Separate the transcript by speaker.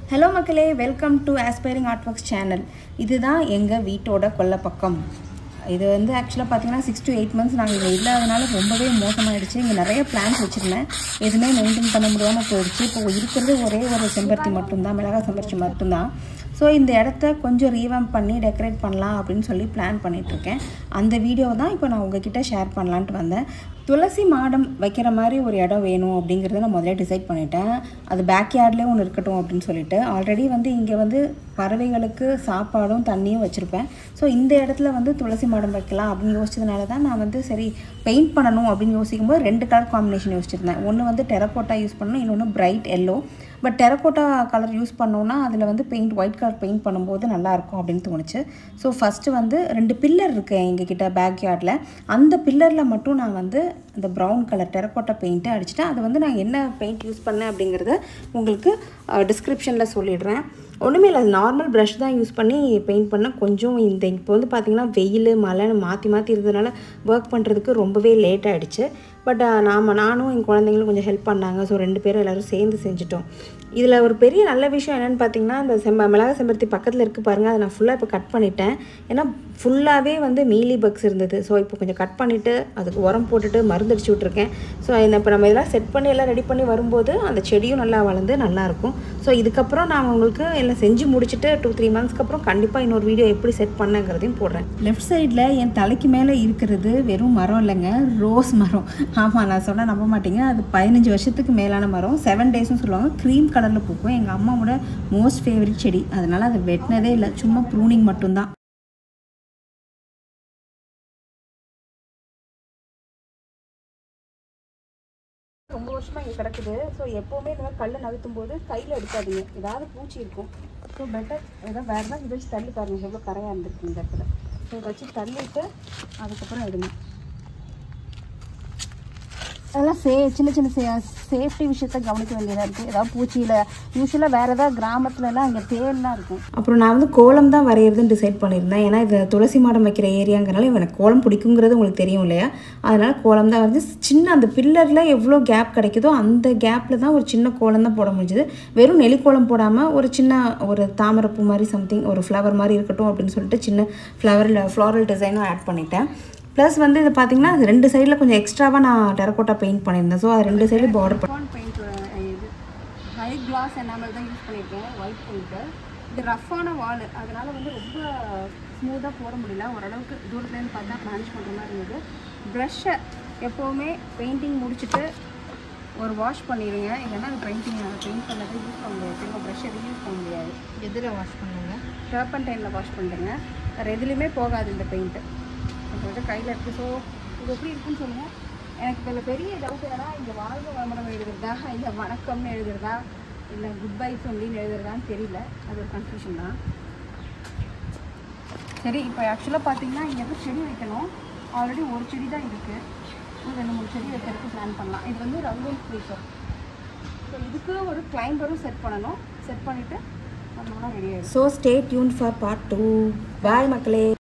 Speaker 1: hello மக்களே welcome to aspiring art works channel இதுதான் எங்கள் வீட்டோட கொல்லைப்பக்கம் இது வந்து ஆக்சுவலாக பார்த்தீங்கன்னா சிக்ஸ் to எயிட் மந்த்ஸ் நாங்கள் இங்கே இல்லாதனால ரொம்பவே மோசமாயிடுச்சு இங்கே நிறைய பிளான்ஸ் வச்சுருந்தேன் எதுவுமே மெயின்டைன் பண்ண முடியாமல் போயிடுச்சு இப்போ இருக்கிறது ஒரே ஒரு செம்பருத்தி மட்டும்தான் மிளகா செம்பருத்தி மட்டும்தான் ஸோ இந்த இடத்த கொஞ்சம் ரீவாம் பண்ணி டெக்கரேட் பண்ணலாம் அப்படின்னு சொல்லி பிளான் பண்ணிகிட்ருக்கேன் அந்த வீடியோ தான் இப்போ நான் உங்ககிட்ட ஷேர் பண்ணலான்ட்டு வந்தேன் துளசி மாடம் வைக்கிற மாதிரி ஒரு இடம் வேணும் அப்படிங்கிறத நான் முதல்ல டிசைட் பண்ணிட்டேன் அது பேக் யார்ட்லேயே ஒன்று இருக்கட்டும் அப்படின்னு சொல்லிட்டு ஆல்ரெடி வந்து இங்கே வந்து பறவைகளுக்கு சாப்பாடும் தண்ணியும் வச்சுருப்பேன் ஸோ இந்த இடத்துல வந்து துளசி மாடம் வைக்கலாம் அப்படின்னு யோசிச்சதுனால தான் நான் வந்து சரி பெயிண்ட் பண்ணணும் அப்படின்னு யோசிக்கும் போது ரெண்டு கலர் காம்பினேஷன் யோசிச்சிருந்தேன் ஒன்று வந்து டெரக்கோட்டா யூஸ் பண்ணணும் இன்னொன்று bright yellow but terracotta colour use பண்ணோன்னா அதில் வந்து பெயிண்ட் ஒயிட் கலர் பெயிண்ட் பண்ணும்போது நல்லாயிருக்கும் அப்படின்னு தோணுச்சு ஸோ ஃபஸ்ட்டு வந்து ரெண்டு பில்லர் இருக்குது எங்ககிட்ட பேக் யார்டில் அந்த பில்லரில் மட்டும் நான் வந்து இந்த ப்ரௌன் கலர் டெரக்கோட்டா பெயிண்ட்டை அடிச்சிட்டேன் அது வந்து நான் என்ன பெயிண்ட் யூஸ் பண்ணேன் அப்படிங்கிறத உங்களுக்கு டிஸ்கிரிப்ஷனில் சொல்லிடுறேன் ஒன்றுமே இல்லை அது நார்மல் ப்ரஷ் தான் யூஸ் பண்ணி பெயிண்ட் பண்ண கொஞ்சம் இந்த இப்போ வந்து பார்த்திங்கன்னா வெயில் மழைன்னு மாற்றி மாற்றி இருந்ததுனால ஒர்க் பண்ணுறதுக்கு ரொம்பவே லேட் ஆகிடுச்சு பட் நாம் நானும் என் குழந்தைங்களும் கொஞ்சம் ஹெல்ப் பண்ணாங்க ஸோ ரெண்டு பேரும் எல்லோரும் சேர்ந்து செஞ்சுட்டோம் இதில் ஒரு பெரிய நல்ல விஷயம் என்னென்னு பார்த்தீங்கன்னா இந்த செம்ப மிளகா செம்பருத்தி பக்கத்தில் இருக்குது பாருங்கள் அதை நான் ஃபுல்லாக இப்போ கட் பண்ணிட்டேன் ஏன்னா ஃபுல்லாகவே வந்து மீலி பக்ஸ் இருந்தது ஸோ இப்போ கொஞ்சம் கட் பண்ணிவிட்டு அதுக்கு உரம் போட்டுட்டு மருந்து அடிச்சு விட்ருக்கேன் ஸோ இந்த இப்போ நம்ம இதெல்லாம் செட் பண்ணி எல்லாம் ரெடி பண்ணி வரும்போது அந்த செடியும் நல்லா வளர்ந்து நல்லாயிருக்கும் ஸோ இதுக்கப்புறம் நான் உங்களுக்கு எல்லாம் செஞ்சு முடிச்சுட்டு டூ த்ரீ மந்த்ஸ்க்கு அப்புறம் கண்டிப்பாக இன்னொரு வீடியோ எப்படி செட் பண்ணேங்கிறதையும் போடுறேன் லெஃப்ட் சைடில் என் தலைக்கு மேலே இருக்கிறது வெறும் மரம் இல்லைங்க ரோஸ் மரம் ஆமாம் நான் சொன்னால் நம்ப மாட்டீங்க அது பதினஞ்சு வருஷத்துக்கு மேலான மரம் செவன் டேஸ்னு சொல்லுவாங்க க்ரீம் கலரில் பூக்கும் எங்கள் அம்மாவோட மோஸ்ட் ஃபேவரட் செடி அதனால் அதை வெட்டினதே இல்லை சும்மா ப்ரூனிங் மட்டும்தான் ரொம்ப வருஷமாக இங்கே கிடக்குது ஸோ எப்போவுமே இந்த மாதிரி கல்லை நகர்த்தும் போது கையில் எடுக்காதீங்க ஏதாவது பூச்சி இருக்கும் ஸோ பெட்டர் ஏதாவது வேறு ஏதாவது இதை வச்சு தள்ளி பாருங்க எவ்வளோ கரையாக இருந்திருக்கு இந்த இடத்துல ஸோ இதை வச்சு தள்ளிட்டு அதுக்கப்புறம் எடுங்க அதெல்லாம் சே சின்ன சின்ன சே சேஃப்டி விஷயத்த கவனிக்க வேண்டியதாக இருக்குது ஏதாவது பூச்சியில் யூஸ்வலாக வேறு ஏதாவது கிராமத்துலலாம் அங்கே தேல்லாம் இருக்கும் அப்புறம் நான் வந்து கோலம் தான் வரைகிறதுன்னு டிசைட் பண்ணியிருந்தேன் ஏன்னா இது துளசி மாடம் வைக்கிற ஏரியாங்கிறனால எனக்கு கோலம் பிடிக்குங்கிறது உங்களுக்கு தெரியும் இல்லையா அதனால் கோலம் தான் வந்து சின்ன அந்த பில்லரில் எவ்வளோ கேப் கிடைக்குதோ அந்த கேப்பில் தான் ஒரு சின்ன கோலம் தான் போட முடிஞ்சுது வெறும் நெலிக்கோலம் போடாமல் ஒரு சின்ன ஒரு தாமரைப்பூ மாதிரி சம்திங் ஒரு ஃப்ளவர் மாதிரி இருக்கட்டும் அப்படின்னு சொல்லிட்டு சின்ன ஃப்ளவரில் ஃப்ளாரல் டிசைனும் ஆட் பண்ணிட்டேன் ப்ளஸ் வந்து இது பார்த்தீங்கன்னா அது ரெண்டு சைடில் கொஞ்சம் எக்ஸ்ட்ராவாக நான் டெரக்கோட்டா பெயிண்ட் பண்ணியிருந்தேன் ஸோ அது ரெண்டு சைடு பார்டர் பண்ணி பெயிண்ட் இது ஹை கிளாஸ் என்னாமல் தான் யூஸ் பண்ணியிருக்கேன் ஒயிட் பெயிண்ட்டு இது ரஃப்பான வால் அதனால் வந்து ரொம்ப ஸ்மூத்தாக போட முடியல ஓரளவுக்கு தூரத்துலேருந்து பார்த்தா மேனேஜ் பண்ணுற மாதிரி இருந்தது ப்ரஷ்ஷை எப்போவுமே பெயிண்டிங் முடிச்சுட்டு ஒரு வாஷ் பண்ணிடுங்க இல்லைன்னா அது பெயிண்டிங் பெயிண்ட் பண்ணதை யூஸ் பண்ண முடியாது திரும்ப ப்ரஷ்ஷை யூஸ் பண்ண முடியாது
Speaker 2: எதில் வாஷ் பண்ணுங்க
Speaker 1: டர்பன்டைனில் வாஷ் பண்ணுறேங்க வேறு எதுலேயுமே போகாது இந்த பெயிண்ட்டு இப்போ கையில் இருக்குது ஸோ இது எப்படி இருக்குன்னு சொல்லுங்கள் எனக்கு இதில் பெரிய டவுட் என்னன்னா இங்கே வாழ்க வளமுடன் எழுதுறதா இல்லை வணக்கம்னு எழுதுறதா இல்லை குட் பை சொல்லின்னு எழுதுறதான்னு தெரியல அது ஒரு கன்ஃபியூஷன் தான் சரி இப்போ ஆக்சுவலாக பார்த்தீங்கன்னா இங்கே எதுவும் செடி வைக்கணும் ஆல்ரெடி ஒரு செடி தான் இருக்குது ஒரு ரெண்டு மூணு செடி வைக்கிறதுக்கு பிளான் பண்ணலாம் இது வந்து ரங்கோல் ஸ்பீக்கர் ஸோ இதுக்கு ஒரு கிளைம்பரும் செட் பண்ணணும் செட் பண்ணிவிட்டு நம்மளாம் ரெடி ஆகிடும் so stay tuned for part two bye மக்களே